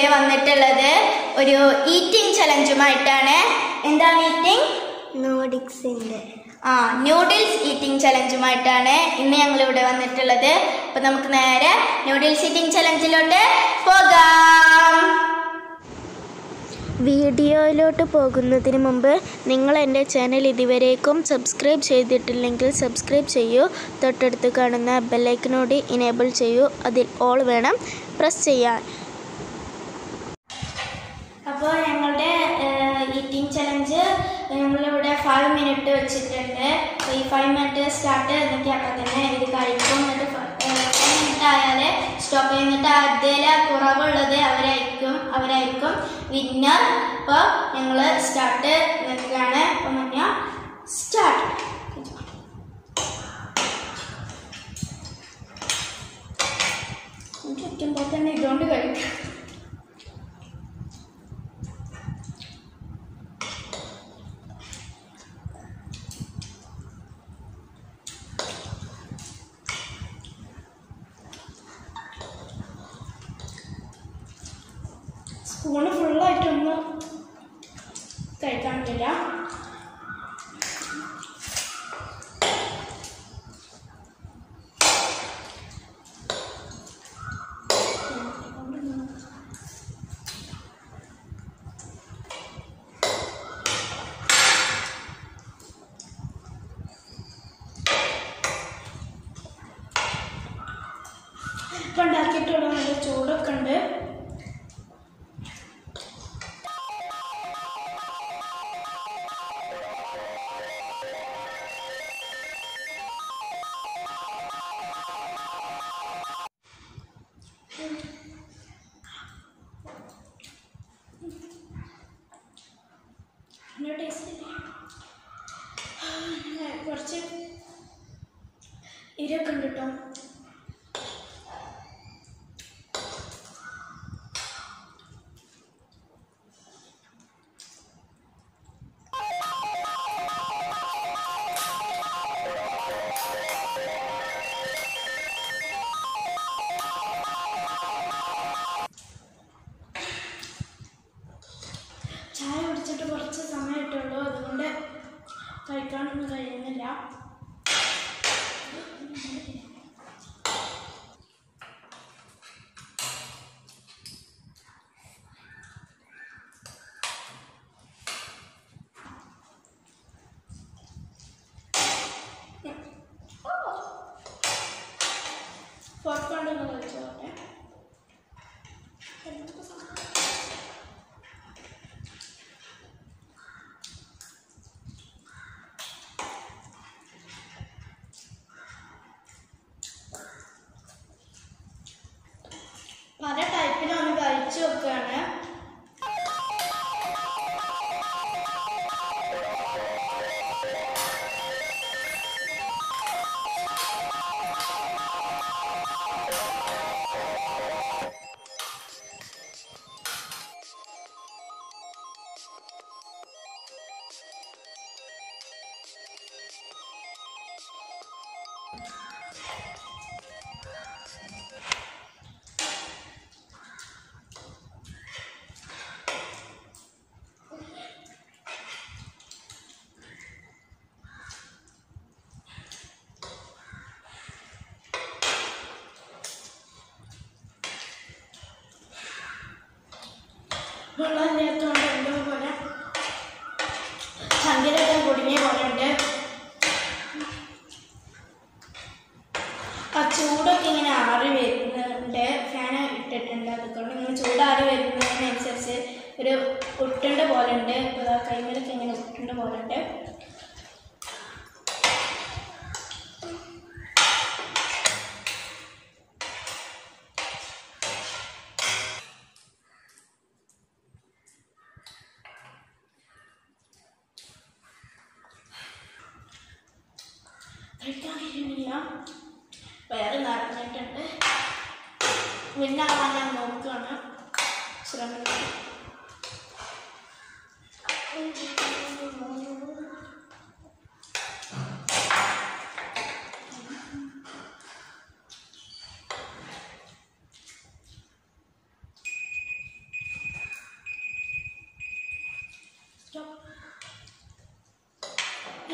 ഇവിടെ വന്നിട്ടുള്ളത് ഒരു ഈറ്റിംഗ് ചലഞ്ചുമായിട്ടാണ് എന്താണ് ഈറ്റിംഗ് നോഡിക്സിന്റെ ആ ന്യൂഡിൽസ് ഈറ്റിംഗ് ചലഞ്ചുമായിട്ടാണ് ഇന്ന് ഞങ്ങൾ ഇവിടെ വന്നിട്ടുള്ളത് അപ്പൊ നമുക്ക് നേരെ ന്യൂഡിൽസ് ഈറ്റിംഗ് ചലഞ്ചിലോട്ട് പോകാം വീഡിയോയിലോട്ട് പോകുന്നതിന് മുമ്പ് നിങ്ങൾ എൻ്റെ ചാനൽ ഇതുവരേക്കും സബ്സ്ക്രൈബ് ചെയ്തിട്ടില്ലെങ്കിൽ സബ്സ്ക്രൈബ് ചെയ്യൂ തൊട്ടടുത്ത് കാണുന്ന ബെല്ലൈക്കനോട് ഇനേബിൾ ചെയ്യൂ അതിൽ ഓൾ വേണം പ്രസ് ചെയ്യാൻ അപ്പോൾ ഞങ്ങളുടെ ഈറ്റിംഗ് ചലഞ്ച് നമ്മളിവിടെ ഫൈവ് മിനിറ്റ് വെച്ചിട്ടുണ്ട് അപ്പോൾ ഈ ഫൈവ് മിനിറ്റ് സ്റ്റാർട്ട് എന്നിട്ട് അപ്പം തന്നെ ഇത് കഴിക്കും എന്നിട്ട് ഫൈവ് മിനിറ്റ് ആയാൽ സ്റ്റോപ്പ് ചെയ്യുന്നിട്ട് അതിൽ കുറവുള്ളത് അവരായിരിക്കും അവരായിരിക്കും വിന്നർ അപ്പോൾ ഞങ്ങൾ സ്റ്റാർട്ട് നിൽക്കുകയാണ് അപ്പം പറഞ്ഞാൽ സ്റ്റാർട്ട് ചുറ്റുമ്പോൾ തന്നെ ഇതുകൊണ്ട് കഴിക്കാം സ്പൂണ് ഫുള്ളായിട്ടൊന്നും കഴിക്കാൻ പറ്റില്ല ഇപ്പം ഉണ്ടാക്കിയിട്ടുള്ള നല്ല ചൂടൊക്കെ ഉണ്ട് നല്ല ടേസ്റ്റ് ഇല്ലേ കുറച്ച് ഇരൊക്കെ ഉണ്ട് കേട്ടോ ചായ കുടിച്ചിട്ട് കുറച്ച് സമയമായിട്ടുള്ളൂ അതുകൊണ്ട് കഴിക്കാനൊന്നും കഴിയുന്നില്ല ഫോർക്കൊണ്ടൊന്ന് കഴിച്ചോട്ടെ എന്തൊക്കെ സംഭവം പല ടൈപ്പിലൊന്ന് കഴിച്ചു നോക്കുകയാണ് വെള്ളം നേരത്തോണ്ട് എന്തോ പോലെ ചങ്കിലൊക്കെ കുടുങ്ങിയ പോലെ ഉണ്ട് ആ ചൂടൊക്കെ ഇങ്ങനെ ആറി വരുന്നുണ്ട് ഫാൻ ഇട്ടിട്ടുണ്ട് അതുകൊണ്ട് ഇങ്ങനെ ചൂടാറി വരുന്നതിനനുസരിച്ച് ഒരു ഒട്ടുണ്ട പോലെ ഉണ്ട് കൈമലൊക്കെ ഇങ്ങനെ ഒട്ടുണ്ട പോലെ ഉണ്ട് കഴിക്കാൻ കഴിയുന്നില്ല വയറ് നിറഞ്ഞിട്ടുണ്ട് വിന്നാവാൻ ഞാൻ നോക്കുകയാണ് ശ്രമിക്കും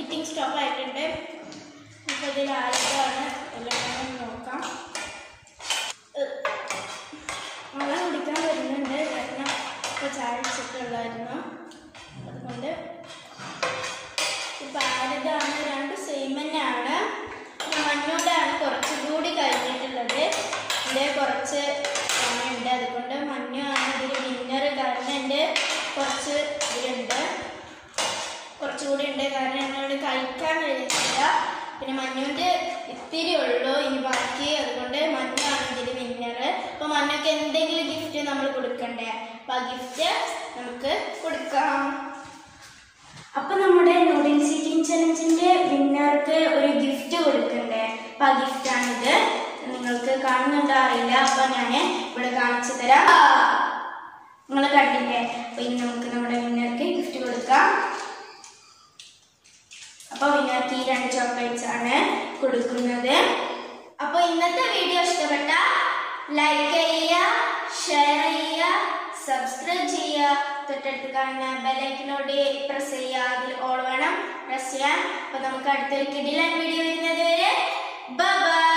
ഈറ്റിംഗ് സ്റ്റോപ്പ് ആയിട്ടുണ്ട് ഇപ്പൊ ഇതിൽ ആയിട്ടാണ് എല്ലാം കൂടെ നോക്കാം ഏഹ്, വെള്ളം കുടിക്കാൻ വരുന്നുണ്ട് കാരണം ഇപ്പോൾ ചായ വെച്ചിട്ടുള്ളായിരുന്നു അതുകൊണ്ട് ഇപ്പം ആരുതാണ് രണ്ട് സെയിം തന്നെയാണ് മഞ്ഞോണ്ടാണ് കുറച്ചുകൂടി കഴിഞ്ഞിട്ടുള്ളത് എൻ്റെ കുറച്ച് സമയമുണ്ട് അതുകൊണ്ട് മഞ്ഞു ആണ് ഇതിൽ വിന്നർ കാരണം എൻ്റെ കുറച്ച് ഇതിലുണ്ട് കുറച്ചുകൂടി ഉണ്ട് കാരണം എന്നോട് കഴിക്കാൻ കഴിയുന്നില്ല പിന്നെ മഞ്ഞുവിൻ്റെ ഇത്തിരി ഉള്ളൂ ഇനി ബാക്കി അതുകൊണ്ട് മഞ്ഞാണ് ഇതിൽ വിന്നർ അപ്പോൾ മഞ്ഞൊക്കെ എന്തെങ്കിലും ഗിഫ്റ്റ് നമ്മൾ കൊടുക്കണ്ടേ അപ്പോൾ ആ ഗിഫ്റ്റ് നമുക്ക് കൊടുക്കാം അപ്പൊ നമ്മുടെ നൂഡിൽസ് ഈറ്റിംഗ് ചലഞ്ചിന്റെ വിന്നർക്ക് ഒരു ഗിഫ്റ്റ് കൊടുക്കണ്ടേ അപ്പൊ ആ ഗിഫ്റ്റ് ആണിത് നിങ്ങൾക്ക് കാണുന്നുണ്ടോ അറിയില്ല അപ്പൊ ഞാൻ ഇവിടെ കാണിച്ചു തരാം നിങ്ങൾ കണ്ടില്ലേ അപ്പൊ ഇനി നമുക്ക് നമ്മുടെ വിന്നർക്ക് ഗിഫ്റ്റ് കൊടുക്കാം അപ്പൊ വിന്നർക്ക് ഈ രണ്ട് ചോക്ലേറ്റ്സ് ആണ് കൊടുക്കുന്നത് അപ്പൊ ഇന്നത്തെ വീഡിയോ ഇഷ്ടപ്പെട്ട ലൈക്ക് ചെയ്യുക ഷെയർ ചെയ്യുക സബ്സ്ക്രൈബ് ചെയ്യുക തൊട്ടടുത്ത് കാണുന്ന ബെല്ലൈക്കിനോട് പ്രസ് ചെയ്യുക അതിൽ ഓൾ വേണം പ്രസ് ചെയ്യാൻ അപ്പൊ നമുക്ക് അടുത്തൊരു കിടിലൻ വീഡിയോ വരുന്നത് വരെ ബൈ